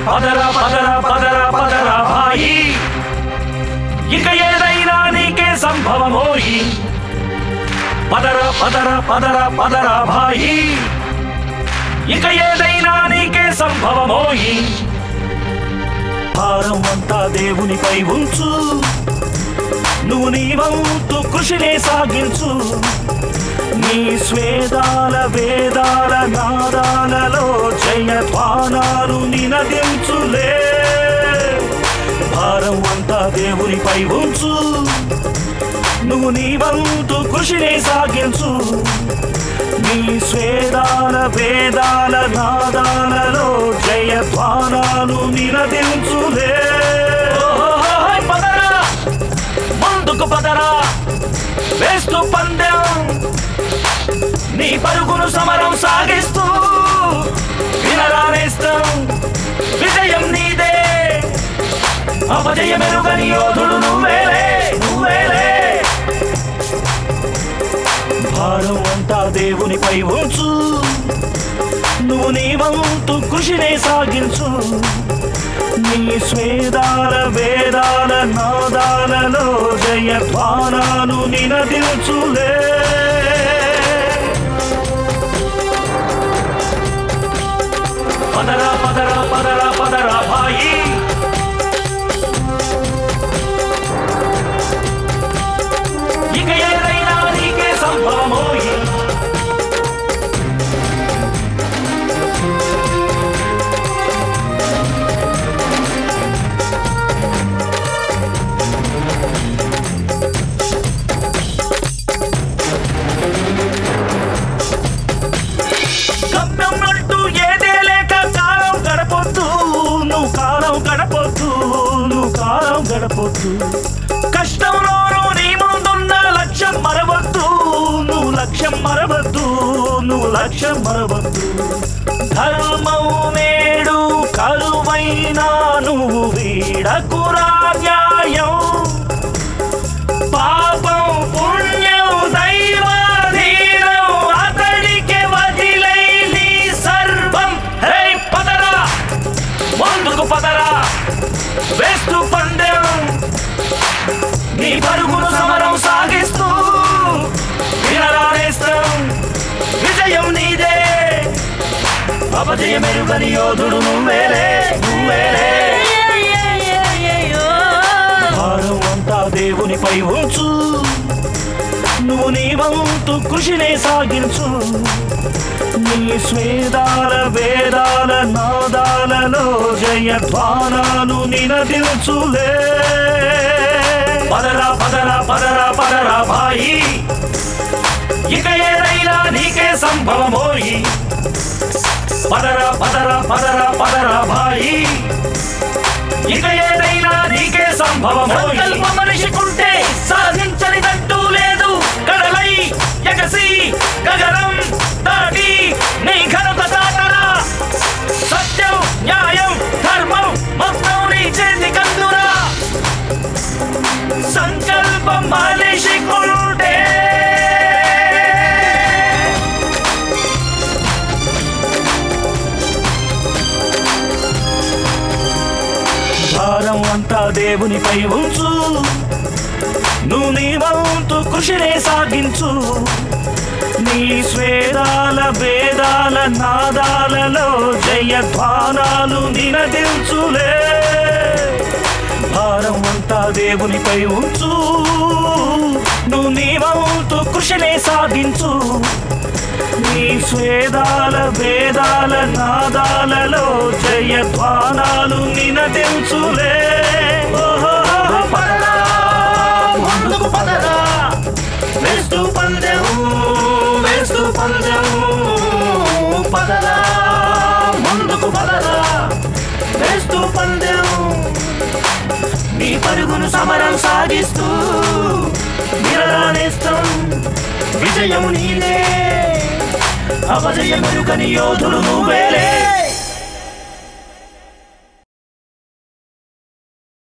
పదర పదర పదర పదర భాయి ఇక ఏదైనా నీకే సంభవమోయి పదర పదర పదర పదర భాయి ఇక ఏదైనా నీకే సంభవమోయి భారం అంతా దేవునిపై ఉంచు నువ్వు నీ వంతు కృషినే సాగించు నీ స్వేదాల వేదాల నాదాలలో జయధ్వానాలు నినదించులే భారం అంతా దేవునిపై ఉంచు నువ్వు నీ వంతు కృషినే సాగించు నీ స్వేదాల వేదాల నాదాలలో జయధ్వానాలు నినదించులే ఓహోహోయ్ పదరా ముందుకు పదరా వేస్తూ పందెం నీ పరుగును సమరం సాగిస్తూ వినరానేస్తాం విజయం నీదే అపజయమెరుగని యోధుడు నువ్వేలే నువ్వేలే భారం అంతా దేవునిపై ఉంచు నువ్వు నీ వంతు కృషినే సాగించు నీ స్వేదాల వేదాల నాదాలలో జయధ్వానాలు నినదించులే పదరా పదరా పదరా పదరా భాయి ఇక ఏదైనా నీకే సంభవమోయి గమ్యం అంటూ ఏదే లేక కాలం గడపొద్దు నువ్వు కాలం గడపొద్దు నువ్వు కాలం గడపొద్దు కష్టంలోనూ నీ ముందున్న లక్ష్యం మరవద్దు నువ్వు లక్ష్యం మరవద్దు నువ్వు లక్ష్యం మరవద్దు ధర్మం నేడు కరువైనా నువ్వు వీడకురా న్యాయం పాపం పుణ్యం దైవాధీనం అతడికి వదిలై నీ సర్వం హే పదరా ముందుకు పదరా వేస్తూ పందెం నీ పరుగును సమరం సాగిస్తూ వినరానేస్తాం విజయం నీదే అపజయమెరుగని యోధుడు నువ్వేలే నువ్వేలే భారం అంతా దేవునిపై ఉంచు నువ్వు నీ వంతు కృషినే సాగించు నీ స్వేదాల వేదాల నాదాలలో జయధ్వానాలు నినదించులే పదరా పదరా పదరా పదరా భాయి ఇక ఏదైనా నీకే సంభవమోయి పదరా పదరా పదరా పదరా భాయి ఇక ఏదైనా నీకే సంభవమోయి సంకల్ప మనిషికుంటే సాధించనిదంటూ లేదు కడలై ఎగసి గగనం దాటి నీ ఘనత దాటరా సత్యం న్యాయం ధర్మం మొత్తం నీ చేతి కందురా సంకల్పం మనిషికుంటే భారం అంతా దేవునిపై ఉంచు నువ్వు నీ వంతు కృషినే సాగించు నీ స్వేదాల భేదాల నాదాలలో జయధ్వానాలు నినదించులే భారం అంతా దేవునిపై ఉంచు నువ్వు నీ వంతు కృషినే సాగించు నీ స్వేదాల వేదాల నాదాలలో జయధ్వానాలు నినదించులే ఓహో పదరా ముందుకు పదరా వేస్తూ పందెం వేస్తూ పందెం పదరా ముందుకు పదరా వేస్తూ పందెం నీ పరుగును సమరం సాగిస్తూ నిరరానేస్తాం విజయం నీదే అపజయమెరుకని యోధుడు నువ్వేలే